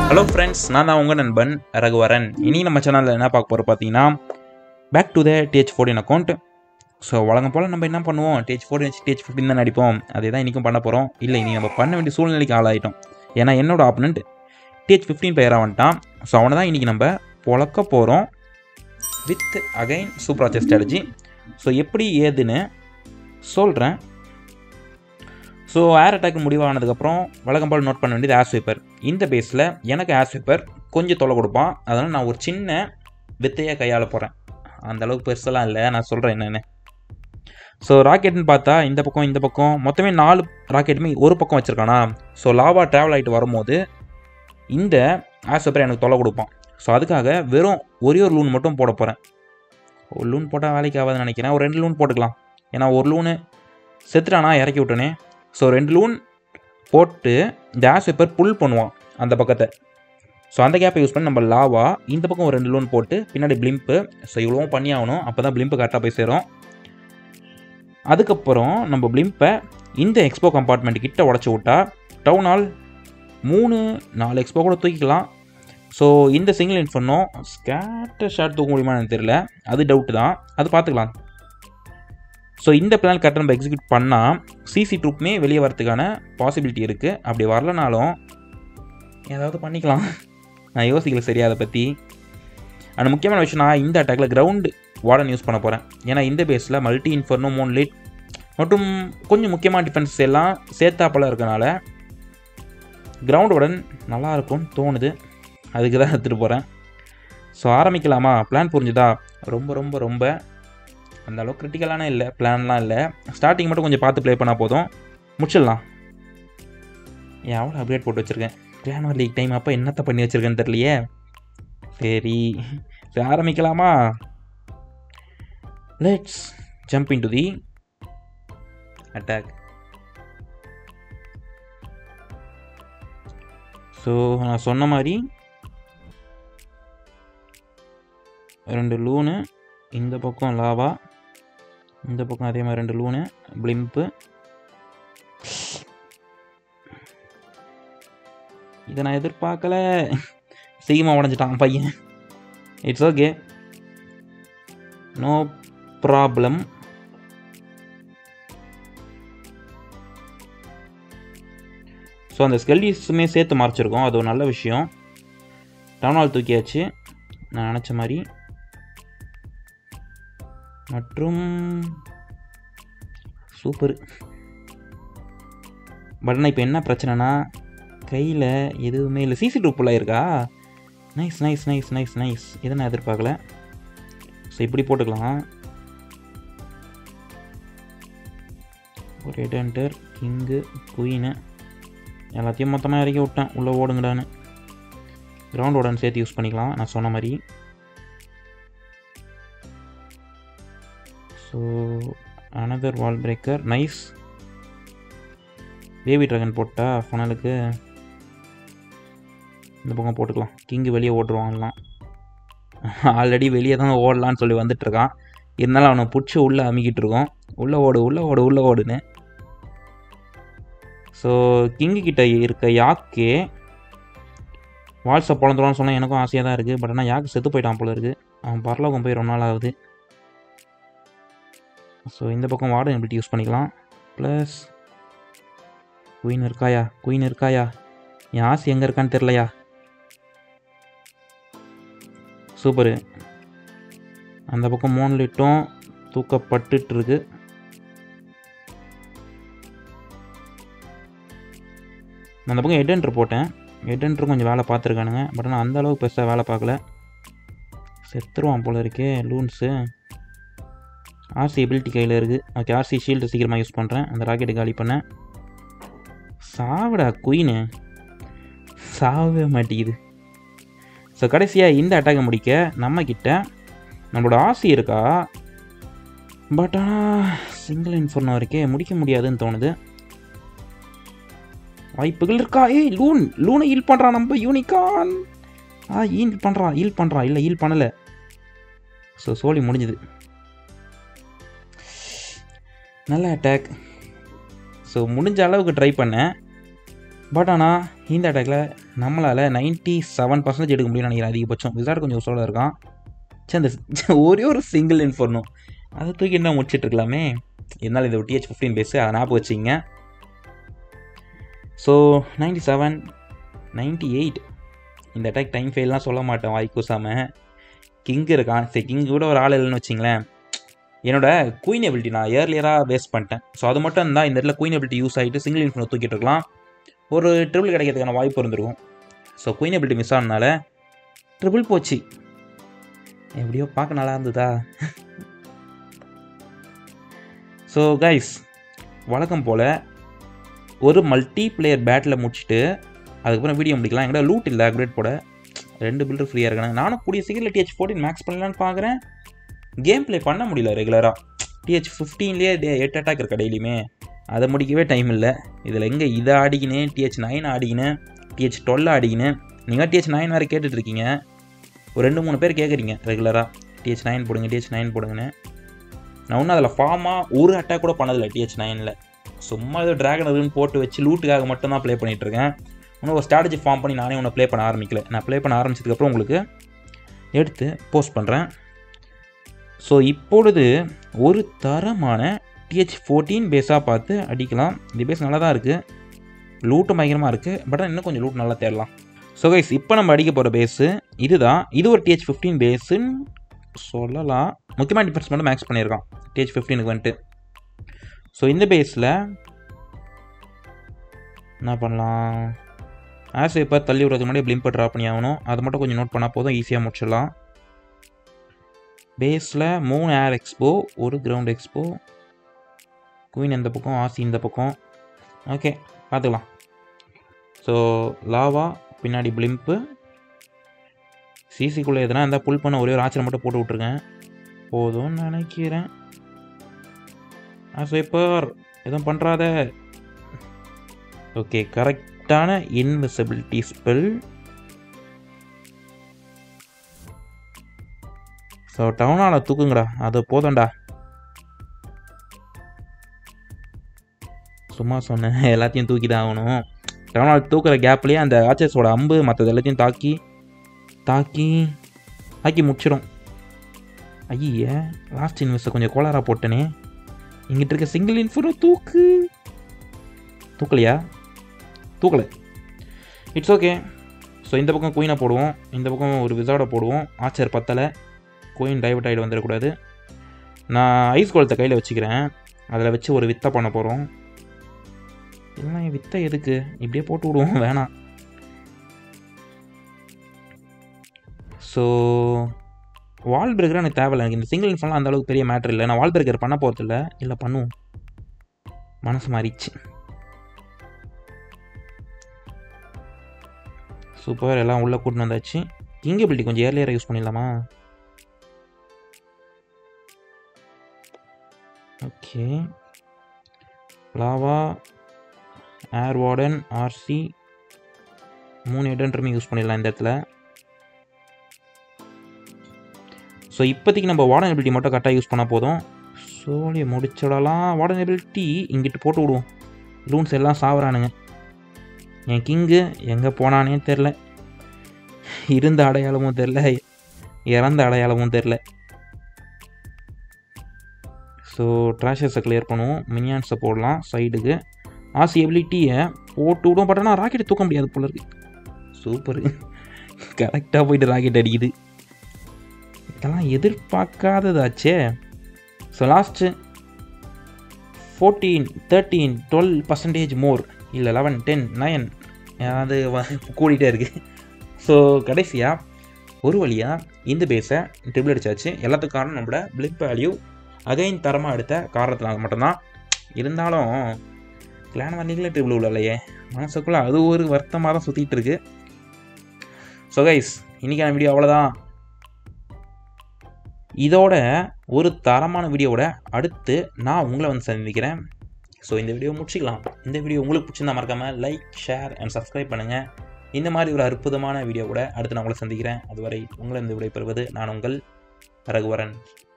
hello friends நான் தான் உங்கள் நண்பன் ரகுவரன் இனி நம்ம சேனலில் என்ன பார்க்க போகிறோம் பார்த்தீங்கன்னா back to the TH fourteen account so வழக்கம் போல் நம்ம என்ன பண்ணுவோம் டிஹெச் ஃபோர்டின் வச்சு டிஹெச் ஃபிஃப்டின் தான் நடிப்போம் அதே தான் இன்றைக்கும் பண்ண போகிறோம் இல்லை இனி நம்ம பண்ண வேண்டிய சூழ்நிலைக்கு ஆளாயிட்டோம் ஏன்னா என்னோட ஆப்பனண்ட் டிஹெச் ஃபிஃப்டீன் பிளேயராக வந்துட்டான் ஸோ அவனை தான் இன்றைக்கி நம்ம பொழக்க போகிறோம் with again super archer strategy so எப்படி ஏதுன்னு சொல்கிறேன் ஸோ ஏர் அட்டாக் முடிவானதுக்கப்புறம் வழக்கம் போல் நோட் பண்ண வேண்டியது ஆஸ் வைப்பர் இந்த பேஸில் எனக்கு ஆஸ் வைப்பர் கொஞ்சம் தொலை கொடுப்பான் அதனால் நான் ஒரு சின்ன வித்தையை கையாள போகிறேன் அந்த அளவுக்கு பெருசெல்லாம் இல்லை நான் சொல்கிறேன் என்னென்னு ஸோ ராக்கெட்னு பார்த்தா இந்த பக்கம் இந்த பக்கம் மொத்தமே நாலு ராக்கெட்டுமே ஒரு பக்கம் வச்சுருக்கானா ஸோ லாவா ட்ராவல் ஆகிட்டு வரும்போது இந்த ஆஸ் வைப்பர் எனக்கு தொலை கொடுப்பான் ஸோ அதுக்காக வெறும் ஒரே ஒரு லூன் மட்டும் போட போகிறேன் ஒரு லூன் போட்டால் வேலைக்கு ஆகாதுன்னு நினைக்கிறேன் ஒரு ரெண்டு லூன் போட்டுக்கலாம் ஏன்னா ஒரு லூனு செத்துட்டானா இறக்கி விட்டனே ஸோ ரெண்டு லூன் போட்டு இந்த ஆஸ் பேப்பர் புல் பண்ணுவான் அந்த பக்கத்தை ஸோ அந்த கேப்பை யூஸ் பண்ணி நம்ம லாவா இந்த பக்கம் ஒரு ரெண்டு லூன் போட்டு பின்னாடி பிளிம்ப்பு ஸோ இவ்வளவும் பண்ணி ஆகணும் அப்போ தான் பிளிம்ப்பு கரெக்டாக போய் சேரும் அதுக்கப்புறம் நம்ம பிளிம்பை இந்த எக்ஸ்போ கம்பார்ட்மெண்ட் கிட்ட உடச்சி விட்டா டவுன் ஹால் மூணு நாலு எக்ஸ்போ கூட தூக்கிக்கலாம் ஸோ இந்த சிங்கிள் இன்ஃபர்னோ ஸ்கேட்டர் ஷாட் தூக்க முடியுமான்னு எனக்கு தெரியல அது டவுட்டு தான் அது பார்த்துக்கலாம் ஸோ இந்த பிளான் கரெக்டாக நம்ம எக்ஸிக்யூட் பண்ணால் சிசி ட்ரூப்புமே வெளியே வரதுக்கான பாசிபிலிட்டி இருக்குது அப்படி வரலனாலும் ஏதாவது பண்ணிக்கலாம் நான் யோசிக்கல சரியா அதை பற்றி அண்ட் முக்கியமான விஷயம் நான் இந்த அட்டாக்கில் கிரவுண்டு வார்டன் யூஸ் பண்ண போகிறேன் ஏன்னா இந்த பேஸில் மல்டி இன்ஃபர்னோ மூன் லிட் மற்றும் கொஞ்சம் முக்கியமான டிஃபென்ஸ் எல்லாம் சேர்த்தாப்பில் இருக்கனால கிரவுண்ட் வார்டன் நல்லா இருக்கும்னு தோணுது அதுக்கு தான் எடுத்துகிட்டு போகிறேன் ஸோ ஆரம்பிக்கலாமா பிளான் புரிஞ்சுதா ரொம்ப ரொம்ப ரொம்ப அந்த அளவுக்கு கிரிட்டிக்கலான இல்லை பிளான்லாம் இல்லை ஸ்டார்டிங் மட்டும் கொஞ்சம் பார்த்து ப்ளே பண்ணால் போதும் முடிச்சிடலாம் ஏன் அவ்வளோ அப்டேட் போட்டு வச்சுருக்கேன் பிளான் லீக் டைம் அப்போ என்னத்தை பண்ணி வச்சுருக்கேன்னு தெரியலையே சரி சரி ஆரம்பிக்கலாமா let's jump into the attack so நான் சொன்ன மாதிரி ரெண்டு லூனு இந்த பக்கம் லாவா இந்த பக்கம் அதே மாதிரி ரெண்டு லூனு பிளிம்ப்பு இதை நான் எதிர்பார்க்கல சீக்கிரமாக உடஞ்சிட்டான் பையன் it's okay no problem so அந்த ஸ்கெல்லிஸுமே சேர்த்து மறைச்சிருக்கோம் அது ஒரு நல்ல விஷயம் டவுனால் தூக்கியாச்சு நான் நினச்ச மாதிரி மற்றும் சூப்பர் பட் ஆனால் இப்போ என்ன பிரச்சனைனா கையில் எதுவுமே இல்லை சிசி டூப்புலாம் இருக்கா nice nice nice nice nice இதை நான் எதிர்பார்க்கல ஸோ இப்படி போட்டுக்கலாம் ஒரு ஹெட் என்டர் கிங்கு குயினு எல்லாத்தையும் மொத்தமாக இறக்கி விட்டேன் உள்ளே ஓடுங்கடான்னு கிரவுண்ட் ஓடன்னு சேர்த்து யூஸ் பண்ணிக்கலாம் நான் சொன்ன மாதிரி so another wall breaker nice baby dragon போட்டா ஃபனலுக்கு இந்த பக்கம் போட்டுக்கலாம் கிங்கு வெளியே ஓட்டுருவாங்கலாம் ஆல்ரெடி வெளியே தான் ஓடலான்னு சொல்லி வந்துட்டுருக்கான் இருந்தாலும் அவனை பிடிச்சி உள்ளே அமுக்கிட்டு இருக்கோம் உள்ளே ஓடு உள்ளே ஓடு உள்ளே ஓடுன்னு ஸோ கிங்கு கிட்ட இருக்க யாக்கே வால்ஸை பிறந்துருவான்னு சொன்னால் எனக்கும் ஆசையாக தான் இருக்குது பட் ஆனால் யாக்கு செத்து போயிட்டான் போல இருக்குது அவன் பரலோகம் போய் ரொம்ப நாள் ஆகுது ஸோ இந்த பக்கம் வார்டன் எபிலிட்டி யூஸ் பண்ணிக்கலாம் ப்ளஸ் குயின் இருக்காயா குயின் இருக்காயா என் ஆசை எங்கே இருக்கான்னு தெரிலையா சூப்பரு அந்த பக்கம் மூணு லிட்டும் தூக்கப்பட்டுட்டு இருக்கு அந்த பக்கம் ஹெட் என்ட்ரு போட்டேன் ஹெட் என்ட்ரு கொஞ்சம் வேலை பார்த்துருக்கானுங்க பட் ஆனால் அந்த அளவுக்கு பெருசாக வேலை பார்க்கல செத்துருவான் போல இருக்கே லூன்ஸு ஆர்சி எபிலிட்டி கையில் இருக்குது ஓகே ஆர்சி ஷீல்டு சீக்கிரமாக யூஸ் பண்ணுறேன் அந்த ராக்கெட்டு காலி பண்ணேன் சாவிடா குயினு சாவே மாட்டேங்குது ஸோ கடைசியாக இந்த அட்டாக்கை முடிக்க நம்மக்கிட்ட நம்மளோட ஆசி இருக்கா பட் ஆனால் சிங்கிள் இன்ஃபர்னோ வரைக்கே முடிக்க முடியாதுன்னு தோணுது வாய்ப்புகள் இருக்கா ஏய் லூன் லூனை ஈல் பண்ணுறான் நம்ம யூனிகான் ஆ ஈல் பண்ணுறான் ஈல் பண்ணுறான் இல்லை ஈல் பண்ணலை ஸோ சோழி முடிஞ்சுது நல்ல அட்டாக் ஸோ முடிஞ்ச அளவுக்கு ட்ரை பண்ணேன் பட் ஆனால் இந்த அட்டாக்கில் நம்மளால் நைன்ட்டி செவன் பர்சன்டேஜ் எடுக்க முடியும்னு நினைக்கிறேன் அதிகபட்சம் விசாட் கொஞ்சம் உசோட இருக்கான் சே அந்த ஒரே ஒரு சிங்கிள் இன்ஃபர்னும் அதை தூக்கி என்ன முடிச்சிட்டு இருக்கலாமே இருந்தாலும் இது டிஹெச் ஃபிஃப்டீன் பேஸு அதை ஞாபகம் வச்சிங்க so ninety seven ninety eight இந்த அட்டாக் டைம் ஃபெயிலாம் சொல்ல மாட்டேன் வாய்க்கூசாம கிங் இருக்கான் சரி கிங் கூட ஒரு ஆள் இல்லைன்னு வச்சிங்களேன் என்னோட குயின் எபிலிட்டி நான் இயர்லியராக வேஸ்ட் பண்ணிட்டேன் ஸோ அது மட்டும் இருந்தால் இந்த இடத்துல குயின் எபிலிட்டி யூஸ் ஆகிட்டு சிங்கிள் இன்ஃபினிட் தூக்கிட்டு இருக்கலாம் ஒரு ட்ரிபிள் கிடைக்கிறதுக்கான வாய்ப்பு இருந்திருக்கும் ஸோ குயின் எபிலிட்டி மிஸ் ஆனதுனால ட்ரிபிள் போச்சு எப்படியோ பார்க்க நல்லா இருந்ததா ஸோ கைஸ் வழக்கம் போல் ஒரு மல்டி பிளேயர் பேட்டில் முடிச்சுட்டு அதுக்கப்புறம் வீடியோ முடிக்கலாம் எங்கள்கிட்ட லூட் இல்லை அப்டேட் போட ரெண்டு பில்டர் ஃப்ரீயாக இருக்காங்க நானும் கூடிய சீக்கிரம் டிஹெச் ஃபோர்டீன் மேக்ஸ் பண்ணலான்னு பார்க்குறேன் கேம் ப்ளே பண்ண முடியல ரெகுலராக டிஹெச் ஃபிஃப்டீன்லேயே எட்டு அட்டாக் இருக்கா டெய்லியுமே அதை முடிக்கவே டைம் இல்லை இதில் எங்கே இதை ஆடிக்கினேன் டிஹெச் நைன் ஆடிக்கினேன் டிஹெச் டுவெல் ஆடிக்கினேன் நீங்கள் டிஹெச் நைன் வேறு கேட்டுட்ருக்கீங்க ஒரு ரெண்டு மூணு பேர் கேட்குறீங்க ரெகுலராக டிஹெச் நைன் போடுங்க டிஹெச் நைன் போடுங்கன்னு நான் ஒன்றும் அதில் ஃபார்மாக ஒரு அட்டாக் கூட பண்ணதில்லை டிஹெச் நைனில் சும்மா ஏதோ ட்ராகன் அதுன்னு போட்டு வச்சு லூட்டுக்காக மட்டும்தான் ப்ளே பண்ணிகிட்ருக்கேன் இன்னும் ஒரு ஸ்ட்ராட்டஜி ஃபார்ம் பண்ணி நானே ஒன்று ப்ளே பண்ண ஆரம்பிக்கல நான் ப்ளே பண்ண ஆரம்பிச்சதுக்கப்புறம் உங்களுக்கு எடுத்து போஸ்ட் பண்ணுறேன் ஸோ இப்பொழுது ஒரு தரமான டிஹெச் ஃபோர்டீன் பேஸாக பார்த்து அடிக்கலாம் இந்த பேஸ் நல்லா தான் இருக்குது லூட்டும் பயங்கரமாக இருக்குது பட் இன்னும் கொஞ்சம் லூட் நல்லா தேடலாம் ஸோ கைஸ் இப்போ நம்ம அடிக்க போகிற பேஸு இதுதான் இது ஒரு டிஹெச் ஃபிஃப்டீன் பேஸுன்னு சொல்லலாம் முக்கியமாக டிஃபென்ஸ் மட்டும் மேக்ஸ் பண்ணியிருக்கான் டிஹெச் ஃபிஃப்டீனுக்கு வந்துட்டு ஸோ இந்த பேஸில் என்ன பண்ணலாம் ஆஸ் இப்போ தள்ளி விடுறதுக்கு முன்னாடி பிளிம்பை ட்ரா பண்ணி ஆகணும் அதை மட்டும் கொஞ்சம் நோட் பண்ணால் போதும் ஈஸியாக முடிச்சிடலாம் பேஸில் மூணு ஏர் எக்ஸ்போ ஒரு கிரவுண்ட் எக்ஸ்போ குயின் இந்த பக்கம் ஆசி இந்த பக்கம் ஓகே பார்த்துக்கலாம் ஸோ லாவா பின்னாடி பிளிம்ப்பு சிசிக்குள்ளே எதனா இருந்தால் புல் பண்ண ஒரே ஒரு ஆச்சரியம் மட்டும் போட்டு விட்ருக்கேன் போதும்னு நினைக்கிறேன் ஆசைப்பர் எதுவும் பண்ணுறாத ஓகே கரெக்டான இன்விசிபிலிட்டி ஸ்பெல் ஸோ டவுனால் தூக்குங்கடா அது போதும்டா சும்மா சொன்னேன் எல்லாத்தையும் தூக்கி தான் ஆகணும் டவுனால் தூக்குற கேப்லேயே அந்த ஆச்சர்ஸோட அம்பு மற்றது எல்லாத்தையும் தாக்கி தாக்கி தாக்கி முடிச்சிடும் ஐய லாஸ்ட் இன்வெஸ்ட்டை கொஞ்சம் கோளாராக போட்டனே இங்கிட்ட இருக்க சிங்கிள் இன்ஃபுரோ தூக்கு தூக்கலையா தூக்கலை இட்ஸ் ஓகே ஸோ இந்த பக்கம் குயினை போடுவோம் இந்த பக்கம் ஒரு விசாடை போடுவோம் ஆச்சர் பத்தலை கோயின் டைவர்ட் ஆகிட்டு வந்துடக்கூடாது நான் ஐஸ் குளத்தை கையில் வச்சுக்கிறேன் அதில் வச்சு ஒரு வித்தை பண்ண போகிறோம் இல்லைனா என் வித்தை எதுக்கு இப்படியே போட்டு விடுவோம் வேணாம் ஸோ வால் பிரேக்கர் எனக்கு தேவையில்லை எனக்கு இந்த சிங்கிள் இன்ஃபோன்லாம் அந்த அளவுக்கு பெரிய மேட்ரு இல்லை நான் வால் பிரேக்கர் பண்ண போகிறதில்ல இல்லை பண்ணுவோம் மனசு மாறிச்சு சூப்பர் எல்லாம் உள்ளே கூட்டின்னு வந்தாச்சு கிங் எபிலிட்டி கொஞ்சம் ஏர்லியராக யூஸ் பண்ணிடலாமா okay lava air warden RC மூணு இடன்றுமே யூஸ் பண்ணிடலாம் இந்த இடத்துல ஸோ இப்போதைக்கு நம்ம வார்டன் எபிலிட்டி மட்டும் கரெக்டாக யூஸ் பண்ணால் போதும் சோழியை முடிச்சிடலாம் வார்டன் எபிலிட்டி இங்கிட்டு போட்டு விடுவோம் ரூன்ஸ் எல்லாம் சாவறானுங்க என் கிங்கு எங்கே போனானே தெரில இருந்த அடையாளமும் தெரில இறந்த அடையாளமும் தெரில ஸோ ட்ராஷர்ஸை கிளியர் பண்ணுவோம் மினியான்ஸை போடலாம் சைடுக்கு ஆசி எபிலிட்டியை போட்டு விடும் பட் ஆனால் ராக்கெட் தூக்க முடியாது போல இருக்கு சூப்பர் கரெக்டாக போயிட்டு ராக்கெட் அடிக்குது இதெல்லாம் எதிர்பார்க்காததாச்சே so last fourteen thirteen twelve percentage more இல்லை லெவன் டென் நைன் அது கூடிகிட்டே இருக்குது ஸோ கடைசியாக ஒரு வழியாக இந்த பேஸை ட்ரிபிள் அடிச்சாச்சு எல்லாத்துக்கும் காரணம் நம்மளோட பிளிப் வேல்யூ அகைன் தரமாக எடுத்த காரணத்தினால மட்டும்தான் இருந்தாலும் கிளான் வண்டிகளே ட்ரிபிள் உள்ளலையே மனசுக்குள்ளே அது ஒரு வருத்தமாக தான் சுற்றிட்டு இருக்கு ஸோ கைஸ் இன்றைக்கான வீடியோ அவ்வளோதான் இதோட ஒரு தரமான வீடியோவோட அடுத்து நான் உங்களை வந்து சந்திக்கிறேன் ஸோ இந்த வீடியோ முடிச்சிக்கலாம் இந்த வீடியோ உங்களுக்கு பிடிச்சிருந்தா மறக்காமல் லைக் ஷேர் அண்ட் சப்ஸ்கிரைப் பண்ணுங்கள் இந்த மாதிரி ஒரு அற்புதமான வீடியோவோட அடுத்து நான் உங்களை சந்திக்கிறேன் அதுவரை உங்களை இந்த விடைபெறுவது நான் உங்கள் ரகுவரன்